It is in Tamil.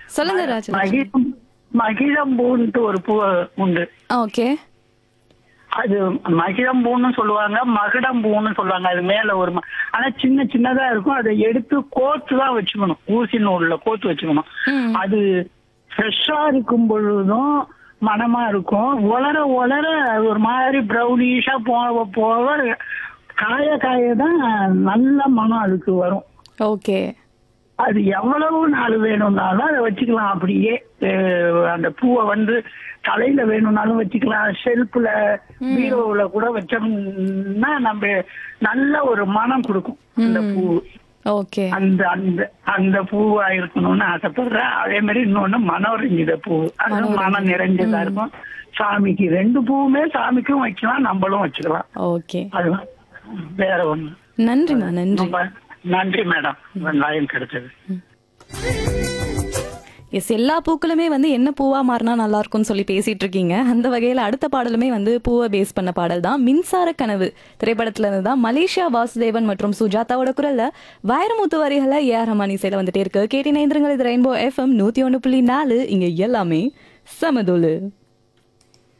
சொல்லுங்க ராஜலட்சுமி மகிழம் மகிழம்பூன்ட்டு ஒரு பூ உண்டு ஓகே அது மகிழம்பூன்னு சொல்லுவாங்க மகிடம்பூன்னு சொல்லுவாங்க அது மேல ஒரு ம- ஆனா சின்ன சின்னதா இருக்கும் அதை எடுத்து கோத்து தான் வச்சுக்கணும் ஊசி நூல்ல கோத்து வச்சுக்கணும் ம். அது ஃப்ரெஷ்ஷா இருக்கும் பொழுதும் மனமா இருக்கும் உலர உலர அது ஒரு மாதிரி ப்ரௌனிஷா போக போக காய காய தான் நல்ல மனம் அதுக்கு வரும் ஓகே அது எவ்வளவு நாள் வேணும்னாலும் அதை வச்சுக்கலாம் அப்படியே அஹ் அந்த பூவை வந்து தலையில வேணும்னாலும் வச்சுக்கலாம் ஷெல்ஃப்ல பீரோவுல கூட வச்சோம்னா நம்ம நல்ல ஒரு மனம் கொடுக்கும் அந்த பூ ஓகே அந்த அந்த அந்த பூவா இருக்கணும்னு ஆசைப்படுறேன் அதே மாதிரி இன்னொன்னு மனோரஞ்சித பூ அது மனம் நிறைஞ்சதா இருக்கும் சாமிக்கு ரெண்டு பூவுமே சாமிக்கும் வைக்கலாம் நம்மளும் வச்சுக்கலாம் ஓகே அதுதான் வேற ஒண்ணு நன்றிமா நன்றி ரொம்ப நன்றி மேடம் லைன் கிடைச்சது எஸ் எல்லா பூக்களுமே வந்து என்ன பூவா மாறினா நல்லா இருக்கும்னு சொல்லி பேசிட்டு இருக்கீங்க அந்த வகையில அடுத்த பாடலுமே வந்து பூவை பேஸ் பண்ண பாடல் தான் மின்சார கனவு திரைப்படத்துல இருந்து தான் மலேசியா வாசுதேவன் மற்றும் சுஜாதாவோட குரல்ல வைரமுத்து வரிகளை ஏஆர் ரஹ்மான் இசையில வந்துட்டே இருக்கு கேட்டி நேந்திரங்கள் இது ரெயின்போ எஃப்எம் நூத்தி ஒண்ணு புள்ளி நாலு இங்க எல்லாமே சமதோலு